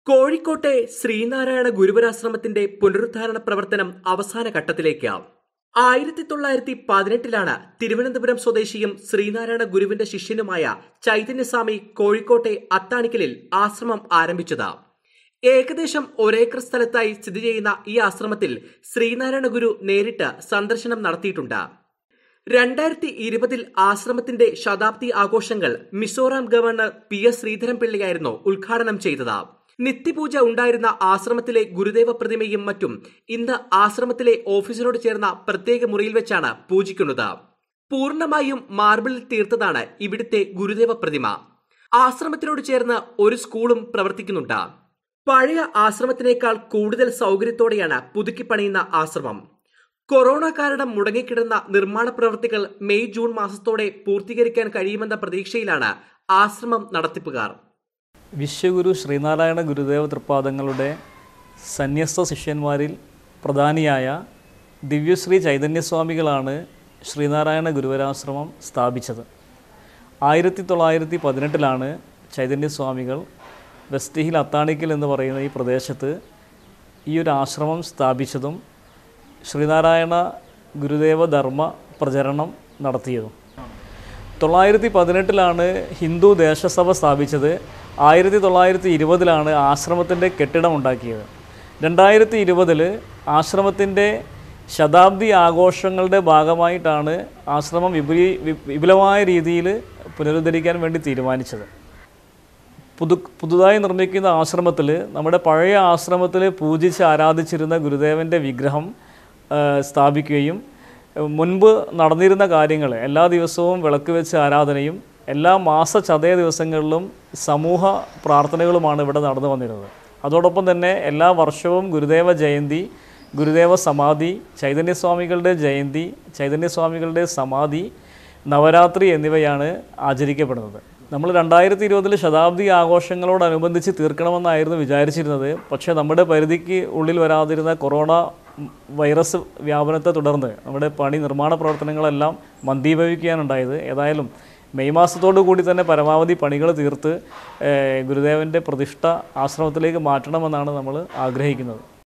കോഴിക്കോട്ടെ ശ്രീനാരായണ ഗുരുവരാശ്രമത്തിന്റെ പുനരുദ്ധാരണ പ്രവർത്തനം അവസാന ഘട്ടത്തിലേക്ക് ആയിരത്തി തൊള്ളായിരത്തി പതിനെട്ടിലാണ് തിരുവനന്തപുരം സ്വദേശിയും ശ്രീനാരായണ ഗുരുവിന്റെ ശിഷ്യനുമായ ചൈതന്യസ്വാമി കോഴിക്കോട്ടെ അത്താണിക്കലിൽ ആശ്രമം ആരംഭിച്ചത് ഏകദേശം ഒരേക്കർ സ്ഥലത്തായി സ്ഥിതി ചെയ്യുന്ന ഈ ആശ്രമത്തിൽ ശ്രീനാരായണ ഗുരു നേരിട്ട് സന്ദർശനം നടത്തിയിട്ടുണ്ട് രണ്ടായിരത്തി ഇരുപതിൽ ആശ്രമത്തിന്റെ ശതാബ്ദി ആഘോഷങ്ങൾ മിസോറാം ഗവർണർ പി എസ് ശ്രീധരൻപിള്ളയായിരുന്നു ഉദ്ഘാടനം ചെയ്തത് നിത്യപൂജ ഉണ്ടായിരുന്ന ആശ്രമത്തിലെ ഗുരുദേവ പ്രതിമയും മറ്റും ഇന്ന് ആശ്രമത്തിലെ ഓഫീസിനോട് ചേർന്ന പ്രത്യേക മുറിയിൽ വെച്ചാണ് പൂജിക്കുന്നത് പൂർണ്ണമായും മാർബിളിൽ തീർത്തതാണ് ഇവിടുത്തെ ഗുരുദേവ പ്രതിമ ആശ്രമത്തിനോട് ചേർന്ന് ഒരു സ്കൂളും പ്രവർത്തിക്കുന്നുണ്ട് പഴയ ആശ്രമത്തിനേക്കാൾ കൂടുതൽ സൗകര്യത്തോടെയാണ് പുതുക്കി പണിയുന്ന ആശ്രമം കൊറോണ കാരണം മുടങ്ങിക്കിടന്ന നിർമ്മാണ പ്രവൃത്തികൾ മെയ് ജൂൺ മാസത്തോടെ പൂർത്തീകരിക്കാൻ കഴിയുമെന്ന പ്രതീക്ഷയിലാണ് ആശ്രമം നടത്തിപ്പുകാർ വിശ്വഗുരു ശ്രീനാരായണ ഗുരുദേവ തൃപ്പാദങ്ങളുടെ സന്യസ്ത ശിഷ്യന്മാരിൽ പ്രധാനിയായ ദിവ്യശ്രീ ചൈതന്യസ്വാമികളാണ് ശ്രീനാരായണ ഗുരുവരാശ്രമം സ്ഥാപിച്ചത് ആയിരത്തി തൊള്ളായിരത്തി പതിനെട്ടിലാണ് ചൈതന്യസ്വാമികൾ വെസ്റ്റ് ഹിൽ അത്താണിക്കൽ എന്ന് പറയുന്ന ഈ പ്രദേശത്ത് ഈ ഒരു ആശ്രമം സ്ഥാപിച്ചതും ശ്രീനാരായണ ഗുരുദേവ ധർമ്മ പ്രചരണം നടത്തിയതും തൊള്ളായിരത്തി പതിനെട്ടിലാണ് ഹിന്ദു ദേശസഭ സ്ഥാപിച്ചത് ആയിരത്തി തൊള്ളായിരത്തി ഇരുപതിലാണ് ആശ്രമത്തിൻ്റെ കെട്ടിടം ഉണ്ടാക്കിയത് രണ്ടായിരത്തി ഇരുപതിൽ ആശ്രമത്തിൻ്റെ ശതാബ്ദി ആഘോഷങ്ങളുടെ ഭാഗമായിട്ടാണ് ആശ്രമം വിപുലീ വി- വിപുലമായ രീതിയിൽ പുനരുദ്ധരിക്കാൻ വേണ്ടി തീരുമാനിച്ചത് പുതു പുതുതായി നിർമ്മിക്കുന്ന ആശ്രമത്തിൽ നമ്മുടെ പഴയ ആശ്രമത്തിൽ പൂജിച്ച് ആരാധിച്ചിരുന്ന ഗുരുദേവൻ്റെ വിഗ്രഹം ആ, സ്ഥാപിക്കുകയും ആ, മുൻപ് നടന്നിരുന്ന കാര്യങ്ങൾ എല്ലാ ദിവസവും വിളക്ക് വെച്ച് ആരാധനയും എല്ലാ മാസ ചതയ ദിവസങ്ങളിലും സമൂഹ പ്രാർത്ഥനകളുമാണ് ഇവിടെ നടന്നു വന്നിരുന്നത് അതോടൊപ്പം തന്നെ എല്ലാ വർഷവും ഗുരുദേവ ജയന്തി ഗുരുദേവ സമാധി ചൈതന്യസ്വാമികളുടെ ജയന്തി ചൈതന്യസ്വാമികളുടെ സമാധി നവരാത്രി എന്നിവയാണ് ആചരിക്കപ്പെടുന്നത് നമ്മൾ രണ്ടായിരത്തി ഇരുപതിൽ ശതാബ്ദി ആഘോഷങ്ങളോടനുബന്ധിച്ച് തീർക്കണമെന്നായിരുന്നു വിചാരിച്ചിരുന്നത് പക്ഷേ നമ്മുടെ പരിധിക്ക് ഉള്ളിൽ വരാതിരുന്ന കൊറോണ വൈറസ് വ്യാപനത്തെ തുടർന്ന് നമ്മുടെ പണി നിർമ്മാണ പ്രവർത്തനങ്ങളെല്ലാം മന്ദീഭവിക്കാനുണ്ടായത് ഏതായാലും മെയ് മാസത്തോടു കൂടി തന്നെ പരമാവധി പണികൾ തീർത്ത് ഏഹ്, ഗുരുദേവൻ്റെ പ്രതിഷ്ഠ ആശ്രമത്തിലേക്ക് മാറ്റണമെന്നാണ് നമ്മൾ ആഗ്രഹിക്കുന്നത്